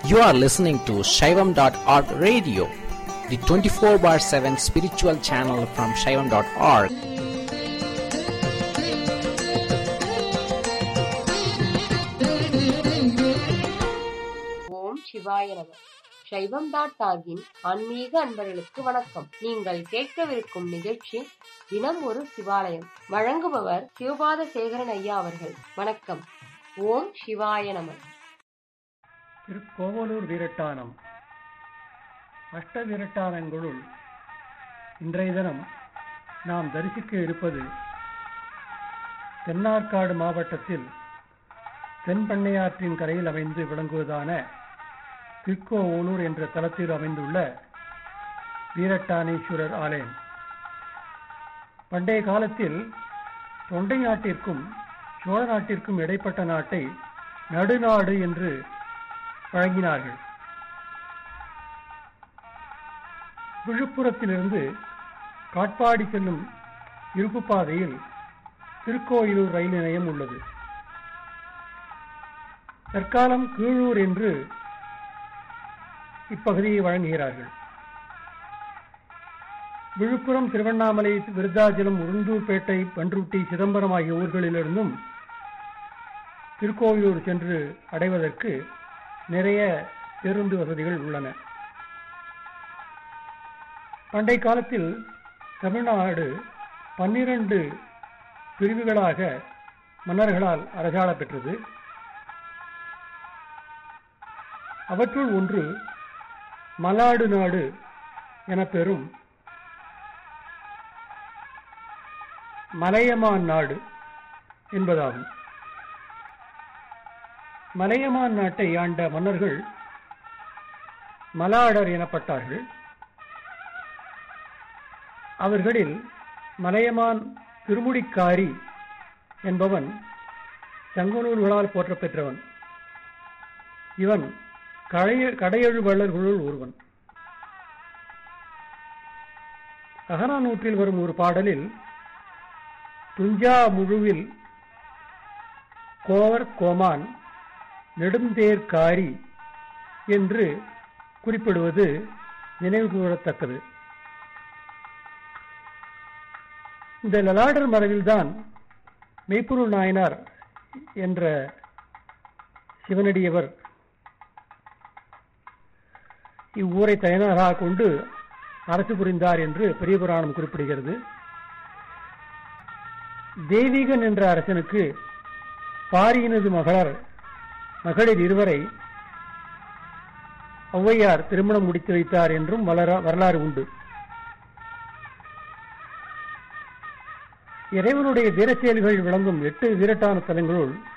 You are listening to Shaivam.org radio, the 24 bar 7 spiritual channel from Shaivam.org. ஓம் சிவாய நம சைவம் dot டாகின் ஆன்மீக அன்பர்களுக்கு வணக்கம் நீங்கள் கேட்கவிருக்கும் நிகழ்ச்சி தினம் ஒரு சிவாலயம் வழங்குபவர் சிவபாத சேகரன் ஐயா அவர்கள் வணக்கம் ஓம் சிவாய நம திருக்கோவலூர் வீரட்டானம் அஷ்ட வீரட்டானங்களுள் இன்றைய தினம் நாம் தரிசிக்க இருப்பது தென்னார்காடு மாவட்டத்தில் தென்பண்ணையாற்றின் கரையில் அமைந்து விளங்குவதான திருக்கோவலூர் என்ற தலத்தில் அமைந்துள்ள வீரட்டானேஸ்வரர் ஆலயம் பண்டைய காலத்தில் தொண்டை நாட்டிற்கும் சோழ நாட்டிற்கும் இடைப்பட்ட நாட்டை நடுநாடு என்று வழங்கினார்கள் விழுப்புரத்திலிருந்து காட்பாடி செல்லும் இருப்பு பாதையில் திருக்கோயிலூர் ரயில் நிலையம் உள்ளது தற்காலம் கீழூர் என்று இப்பகுதியை வழங்குகிறார்கள் விழுப்புரம் திருவண்ணாமலை விருத்தாச்சலம் உருந்தூர்பேட்டை பன்ருட்டி சிதம்பரம் ஆகிய ஊர்களிலிருந்தும் திருக்கோவிலூர் சென்று அடைவதற்கு நிறைய பேருந்து வசதிகள் உள்ளன பண்டை காலத்தில் தமிழ்நாடு பன்னிரண்டு பிரிவுகளாக மன்னர்களால் அரசாள பெற்றது அவற்றுள் ஒன்று மலாடு நாடு என பெறும் மலையமான் நாடு என்பதாகும் மலையமான் நாட்டை ஆண்ட மன்னர்கள் மலாடர் எனப்பட்டார்கள் அவர்களில் மலையமான் திருமுடிக்காரி என்பவன் சங்கநூல்களால் போற்றப் பெற்றவன் இவன் கடைய கடையெழுவள்ளர்களுள் ஒருவன் அகநானூற்றில் வரும் ஒரு பாடலில் துஞ்சா முழுவில் கோவர் கோமான் நெடுந்தேர்காரி என்று குறிப்பிடுவது நினைவு கூறத்தக்கது இந்த லலாடர் மரபில்தான் மெய்ப்பொருள் நாயனார் என்ற சிவனடியவர் இவ்வூரை தலைநகராக கொண்டு அரசு புரிந்தார் என்று பெரிய புராணம் குறிப்பிடுகிறது தெய்வீகன் என்ற அரசனுக்கு பாரியினது மகளர் மகளிர் இருவரை ஔவையார் திருமணம் முடித்து வைத்தார் என்றும் வளர வரலாறு உண்டு இறைவனுடைய வீரச்செயல்கள் விளங்கும் எட்டு வீரட்டான தலங்களுள்